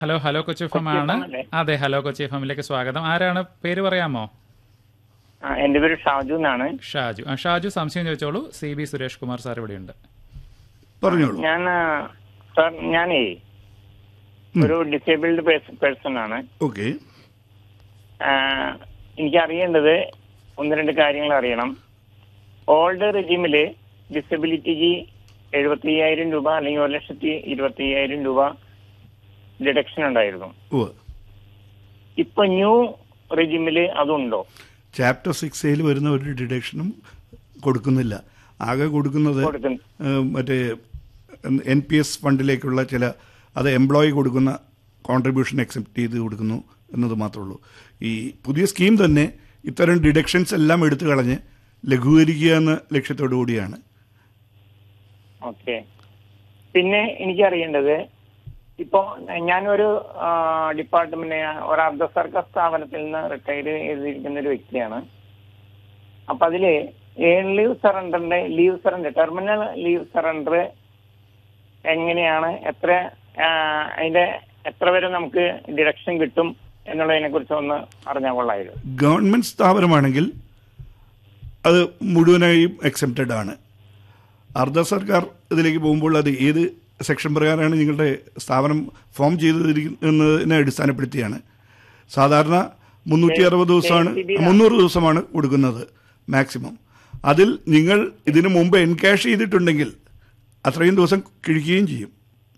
Hello hello Kochi F M Kochi ആണ് FM അല്ലേ? അതെ ഹലോ കൊച്ചി എഫ് എമ്മിലേക്ക് സ്വാഗതം ആരാണ് പേര് പറയാമോ ആ, എന്റെ പേര് ഷാജു എന്നാണ് ഷാജു ആ ഷാജു സംശയം ചോദിച്ചോളൂ C B Suresh Kumar sir ഇവിടെയുണ്ട് പറഞ്ഞോളൂ ഞാൻ ആ, സാർ ഞാനേ ഒരു ഡിസേബിൾഡ് പേഴ്സൺ ആണ് ഓക്കെ ആ, എനിക്ക് അറിയേണ്ടത് ഒന്ന് രണ്ട് കാര്യങ്ങൾ അറിയണം ഓൾഡ് റെജിമില് ഡിസബിലിറ്റിക്ക് എഴുപത്തി അയ്യായിരം രൂപ അല്ലെങ്കിൽ ഒരു ലക്ഷത്തി ഇരുപത്തി അയ്യായിരം രൂപ ഡിഡക്ഷൻ ഉണ്ടായിരുന്നു ഓ ഇപ്പൊ ന്യൂ റെജിമില് അതുണ്ടോ ചാപ്റ്റർ സിക്സ് എയിൽ വരുന്ന ഒരു ഡിഡക്ഷനും കൊടുക്കുന്നില്ല ആകെ കൊടുക്കുന്നത് കൊടുക്കുന്നു ഏഹ്, മറ്റേ എൻ പി എസ് ഫണ്ടിലേക്കുള്ള ചില അത് എംപ്ലോയി കൊടുക്കുന്ന കോൺട്രിബ്യൂഷൻ അക്സെപ്റ്റ് ചെയ്ത് കൊടുക്കുന്നു എന്നത് മാത്രമേ ഉള്ളൂ ഈ പുതിയ സ്കീം തന്നെ ഇത്തരം ഡിഡക്ഷൻസ് എല്ലാം എടുത്തു കളഞ്ഞ് ലഘൂകരിക്കുക എന്ന ലക്ഷ്യത്തോടു കൂടിയാണ് ഓക്കെ പിന്നെ എനിക്ക് അറിയേണ്ടത് ഇപ്പോ ഞാനൊരു ഡിപ്പാർട്ട്മെന്റ് ഒരു അർദ്ധ സർക്കാർ സ്ഥാപനത്തിൽ നിന്ന് റിട്ടയർ ചെയ്തിരിക്കുന്ന ഒരു വ്യക്തിയാണ് അപ്പൊ അതില് ഏൺ ലീവ് സറണ്ടറിന്റെ leave surrender terminal leave surrender എങ്ങനെയാണ് എത്ര ആ, അതിന്റെ എത്ര വരെ നമുക്ക് ഡിഡക്ഷൻ കിട്ടും എന്നുള്ളതിനെ കുറിച്ച് ഒന്ന് അറിഞ്ഞാൽ കൊള്ളായിരുന്നു ഗവൺമെന്റ് സ്ഥാപനമാണെങ്കിൽ അത് മുഴുവനായും എക്സെപ്റ്റഡ് ആണ് അർദ്ധ സർക്കാർ ഇതിലേക്ക് പോകുമ്പോൾ അത് ഏത് സെക്ഷൻ പ്രകാരമാണ് നിങ്ങളുടെ സ്ഥാപനം ഫോം ചെയ്തിരിക്കുന്നതിനെ അടിസ്ഥാനപ്പെടുത്തിയാണ് സാധാരണ മുന്നൂറ്റി അറുപത് ദിവസമാണ് മുന്നൂറ് ദിവസമാണ് കൊടുക്കുന്നത് മാക്സിമം അതിൽ നിങ്ങൾ ഇതിനു മുമ്പ് എൻകാഷ് ചെയ്തിട്ടുണ്ടെങ്കിൽ അത്രയും ദിവസം കിഴിക്കുകയും ചെയ്യും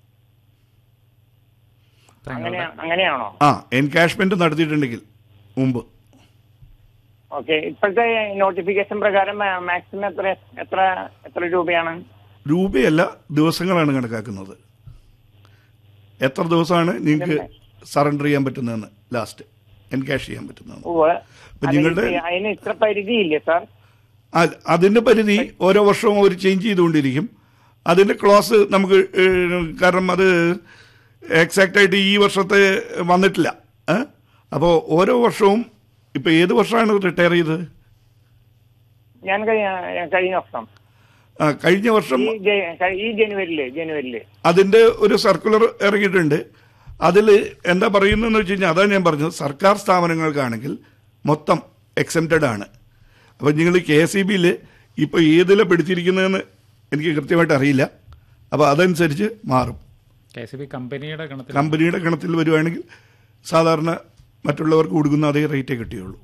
അങ്ങനെ അങ്ങനെയാണോ ആ എൻകാഷ്മെന്റ് നടത്തിയിട്ടുണ്ടെങ്കിൽ മുമ്പ് ഓക്കെ ഇപ്പോഴത്തെ നോട്ടിഫിക്കേഷൻ പ്രകാരം മാക്സിമം എത്ര എത്ര എത്ര രൂപയാണ് രൂപയല്ല ദിവസങ്ങളാണ് കണക്കാക്കുന്നത് എത്ര ദിവസമാണ് നിങ്ങൾക്ക് സറണ്ടർ ചെയ്യാൻ പറ്റുന്നതെന്ന് ലാസ്റ്റ് എൻകാഷ് ചെയ്യാൻ പറ്റുന്നതെന്ന് ഉവ്വ്. അപ്പൊ അതിന് നിങ്ങളുടെ- ഇപ്പ- അതിന് ഇത്ര പരിധിയില്ലേ സാർ ആ- അതിന്റെ പരിധി ഓരോ വർഷവും അവർ ചേഞ്ച് ചെയ്തുകൊണ്ടിരിക്കും അതിന്റെ ക്ലോസ് നമുക്ക് ഏഹ്, കാരണം അത് എക്സാക്റ്റ് ആയിട്ട് ഈ വർഷത്തെ വന്നിട്ടില്ല അപ്പോൾ ഓരോ വർഷവും ഇപ്പൊ ഏത് വർഷമാണ് റിട്ടയർ ചെയ്തത് ഞാൻ കഴിഞ്ഞ കഴിഞ്ഞ വർഷം ആ, കഴിഞ്ഞ വർഷം ഈ ജ- കഴി- ഈ ജനുവരിയില് ജനുവരിയില് അതിന്റെ ഒരു സർക്കുലർ ഇറങ്ങിയിട്ടുണ്ട് അതിൽ എന്താ പറയുന്നതെന്ന് വെച്ച് കഴിഞ്ഞാൽ അതാണ് ഞാൻ പറഞ്ഞത് സർക്കാർ സ്ഥാപനങ്ങൾക്കാണെങ്കിൽ മൊത്തം എക്സെപ്റ്റഡ് ആണ് അപ്പോൾ നിങ്ങൾ കെ എസ് ഇ ബിയിൽ ഇപ്പോൾ ഏതിലാണ് പെടുത്തിയിരിക്കുന്നതെന്ന് എനിക്ക് കൃത്യമായിട്ട് അറിയില്ല അപ്പോൾ അതനുസരിച്ച് മാറും കെ സി ബി കമ്പനിയുടെ ഗണത്തിൽ കമ്പനിയുടെ ഗണത്തിൽ വരുവാണെങ്കിൽ സാധാരണ മറ്റുള്ളവർക്ക് കൊടുക്കുന്ന അതേ റേറ്റേ കിട്ടിയുള്ളൂ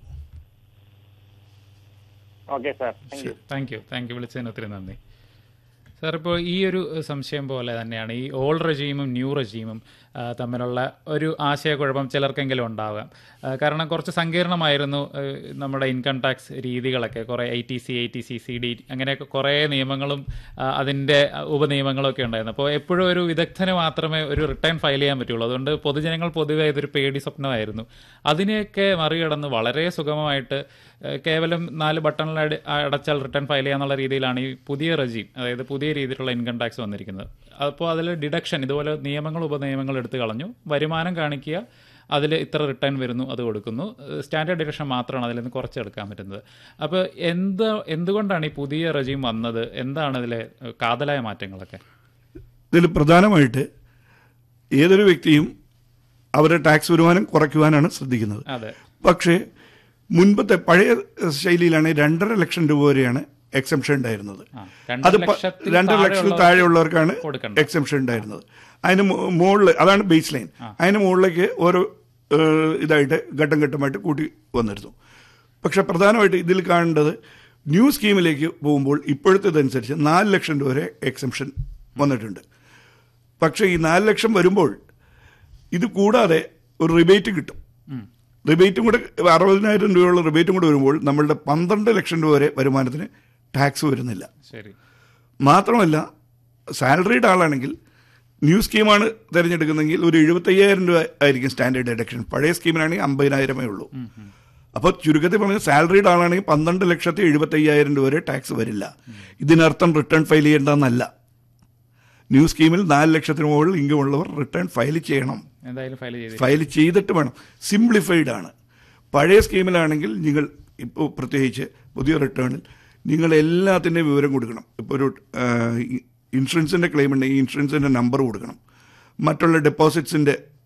okay sir thank you thank you thank you വിളിച്ചതിന് ഒത്തിരി നന്ദി സാർ ഇപ്പോൾ ഈ ഒരു സംശയം പോലെ തന്നെയാണ് ഈ ഓൾഡ് റെജീമും ന്യൂ റെജീമും ആ, തമ്മിലുള്ള ഒരു ആശയക്കുഴപ്പം ചിലർക്കെങ്കിലും ഉണ്ടാവാം ആ, കാരണം കുറച്ച് സങ്കീർണമായിരുന്നു ആ, നമ്മുടെ ഇൻകം ടാക്സ് രീതികളൊക്കെ കുറേ I T C I T C C D അങ്ങനെയൊക്കെ കുറേ നിയമങ്ങളും ആ, അതിൻ്റെ ഉപനിയമങ്ങളും ഒക്കെ ഉണ്ടായിരുന്നു അപ്പോൾ എപ്പോഴും ഒരു വിദഗ്ധന് മാത്രമേ ഒരു റിട്ടേൺ ഫയൽ ചെയ്യാൻ പറ്റുള്ളൂ അതുകൊണ്ട് പൊതുജനങ്ങൾ പൊതുവെ ഇതൊരു പേടി സ്വപ്നമായിരുന്നു അതിനെയൊക്കെ മറികടന്ന് വളരെ സുഗമമായിട്ട് ഏഹ് കേവലം നാല് ബട്ടണിൽ അടി- അടച്ചാൽ റിട്ടേൺ ഫയൽ ചെയ്യാന്നുള്ള രീതിയിലാണ് ഈ പുതിയ റെജീം അതായത് പുതിയ രീതിയിലുള്ള ഇൻകം ടാക്സ് വന്നിരിക്കുന്നത് അപ്പോൾ അതിൽ ഡിഡക്ഷൻ ഇതുപോലെ നിയമങ്ങൾ ഉപനിയമങ്ങൾ എടുത്തു കളഞ്ഞു വരുമാനം കാണിക്കുക അതിൽ ഇത്ര റിട്ടേൺ വരുന്നു അത് കൊടുക്കുന്നു സ്റ്റാൻഡേർഡ് ഡിഡക്ഷൻ മാത്രമാണ് അതിൽ നിന്ന് കുറച്ചെടുക്കാൻ പറ്റുന്നത് അപ്പോൾ എന്ത് എന്തുകൊണ്ടാണ് ഈ പുതിയ റെജീം വന്നത് എന്താണ് ഇതിലെ ഏഹ്, കാതലായ മാറ്റങ്ങളൊക്കെ ഇതിൽ പ്രധാനമായിട്ട് ഏതൊരു വ്യക്തിയും അവരുടെ ടാക്സ് വരുമാനം കുറയ്ക്കുവാനാണ് ശ്രദ്ധിക്കുന്നത് അതെ പക്ഷേ മുൻപത്തെ പഴയ ശൈലിയിലാണെങ്കിൽ രണ്ടര ലക്ഷം രൂപ വരെയാണ് എക്സംഷൻ ഉണ്ടായിരുന്നത് ആ, രണ്ടര അത് പ- ലക്ഷത്തിൽ രണ്ടര ലക്ഷത്തിൽ താഴെയുള്ളവർക്ക് താഴെയുള്ളവർക്കാണ് കൊടുക്കണ്ട. എക്സംഷൻ ഉണ്ടായിരുന്നത് അതിന് മുകളിൽ അതാണ് ബേസ് ലൈൻ അതിന് മുകളിലേക്ക് ഓരോ ഏഹ്, ഇതായിട്ട് ഘട്ടം ഘട്ടമായിട്ട് കൂട്ടി വന്നിരുന്നു പക്ഷെ പ്രധാനമായിട്ട് ഇതിൽ കാണേണ്ടത് ന്യൂ സ്കീമിലേക്ക് പോകുമ്പോൾ ഇപ്പോഴത്തേതനുസരിച്ച് നാല് ലക്ഷം രൂപ വരെ എക്സംഷൻ വന്നിട്ടുണ്ട് പക്ഷേ ഈ നാല് ലക്ഷം വരുമ്പോൾ ഇത് കൂടാതെ ഒരു റിബേറ്റ് കിട്ടും റിബേറ്റും കൂടെ അറുപതിനായിരം രൂപയുള്ള റിബേറ്റും കൂടെ വരുമ്പോൾ നമ്മളുടെ പന്ത്രണ്ട് ലക്ഷം രൂപ വരെ വരുമാനത്തിന് ടാക്സ് വരുന്നില്ല ശരി മാത്രമല്ല സാലറീഡ് ആളാണെങ്കിൽ ന്യൂ സ്കീമാണ് തിരഞ്ഞെടുക്കുന്നതെങ്കിൽ ഒരു എഴുപത്തയ്യായിരം രൂപ ആയിരിക്കും സ്റ്റാൻഡേർഡ് ഡിഡക്ഷൻ പഴയ സ്കീമിനാണെങ്കിൽ അമ്പതിനായിരമേ ഉള്ളൂ അപ്പോൾ ചുരുക്കത്തിൽ പറഞ്ഞാൽ സാലറീഡ് ആളാണെങ്കിൽ പന്ത്രണ്ട് ലക്ഷത്തി എഴുപത്തയ്യായിരം രൂപ വരെ ടാക്സ് വരില്ല ഇതിനർത്ഥം റിട്ടേൺ ഫയൽ ചെയ്യേണ്ടെന്നല്ല ന്യൂ സ്കീമിൽ നാല് ലക്ഷത്തിന് മുകളിൽ ഇൻകം ഉള്ളവർ റിട്ടേൺ ഫയൽ ചെയ്യണം എന്തായാലും ഫയൽ ചെയ്ത് ഫയൽ ചെയ്തിട്ട് വേണം സിംപ്ലിഫൈഡ് ആണ് പഴയ സ്കീമിലാണെങ്കിൽ നിങ്ങൾ ഇപ്പോൾ പ്രത്യേകിച്ച് പുതിയ റിട്ടേണിൽ നിങ്ങൾ എല്ലാത്തിൻ്റെയും വിവരം കൊടുക്കണം ഇപ്പോൾ ഒരു ഇൻഷുറൻസിൻ്റെ ക്ലെയിം ഉണ്ടെങ്കിൽ ഇൻഷുറൻസിൻ്റെ നമ്പർ കൊടുക്കണം മറ്റുള്ള ഡെപ്പോസിറ്റ്സിൻ്റെ